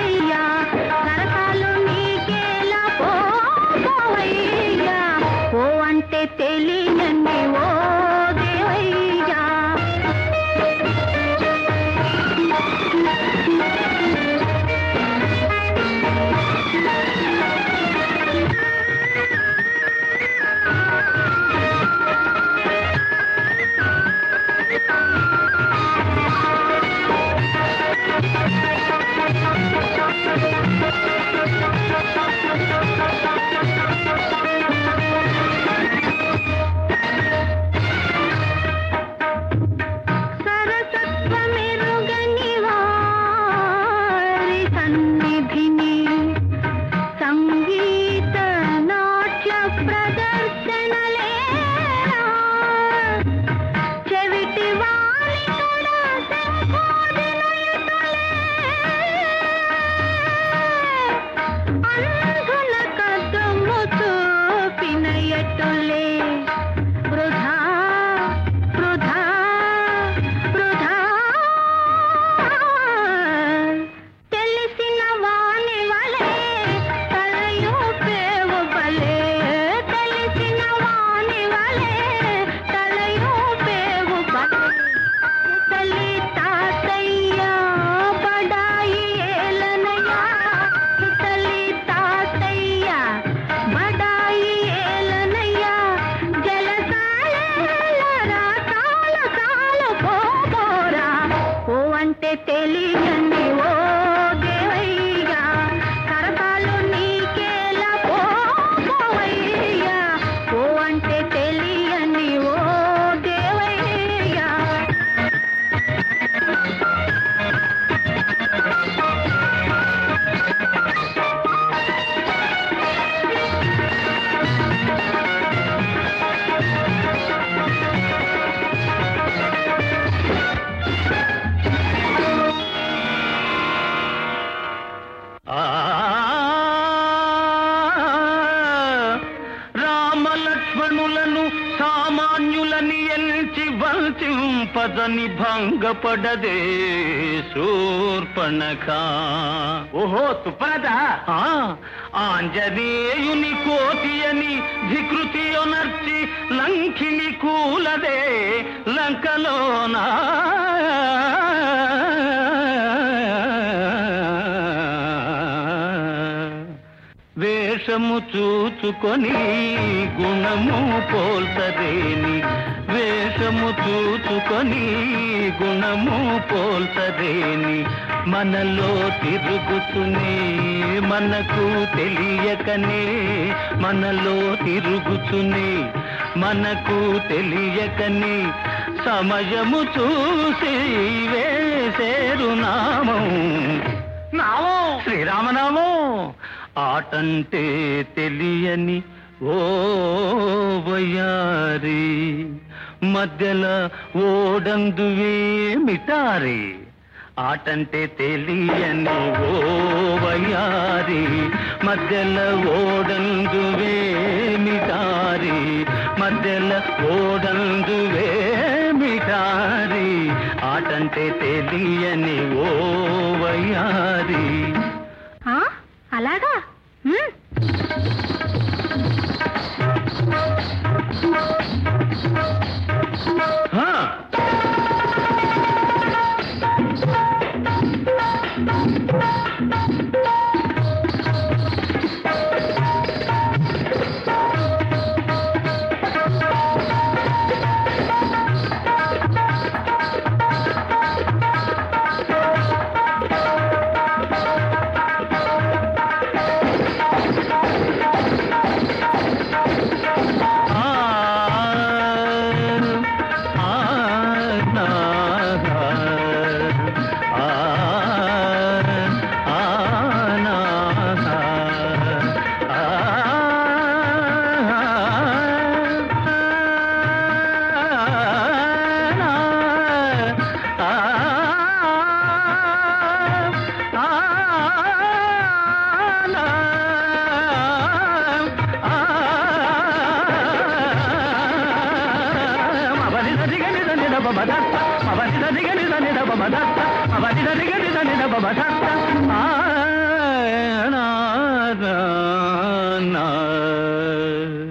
దేవయ్యా నరకాలు నీకేలా పో పోవయ్యా ఓ అంటే తెలియని ఓ దేవయ్యా సరసత్వమెరుగని వారి సన్నిధిని సంగీత నాట్య ప్రదర్శనలేనా చెవిటి వారి కూడా అంధుల కదము చూపినయటులే వృధా వృధా వృధా తెలిసిన వాణి వలే తలయూపేవు బలే తెలిసిన వాణి వలే తలయూపేవు బలే ముసలి తాతయ్య బడాయి ఏలనయ్య ముసలి తాతయ్య బడాయి ఏలనయ్య జలసాలేలరా కాల కాల పోరా ఓ అంటే తెలియని ఓ దేవయ్యా కరకాలు నీకేలా పో పోవయ్యా ఓ అంటే తెలియని ఓ దేవయ్యా ఆ రామలక్ష్మణులను సామాన్యులని ఎంచి వంచింపదని భంగపడదే శూర్పణఖ ఓహో తుప్పనట ఆ, ఆంజనేయుని కోతి అని ధికృతియొనర్చి లంకిని కూలదే లంకలోనా వేషము చూచుకొని గుణము పోల్తదేని వేషము చూచుకొని గుణము పోల్తదేని మనలో తిరుగుతునే మనకు తెలియకనే మనలో తిరుగుతునే మనకు తెలియకనే సమయము చూసి వేసేరు నామం నామం శ్రీరామనామం ఆటంటే తెలియని ఓ వయారి మధ్యల ఓడందువే మిటారి ఆటంటే తెలియని ఓ వయారి మధ్యల ఓడందువే మిటారి మధ్యల ఓడందువే మిటారి ఆటంటే తెలియని ఓ వయారి ఆ, అలాగా ఉమ్. హా బమ దత్త అవని దని గని దని ద బమ దత్త అవని దని గని దని ద బమ దత్త ఆ నా నా నా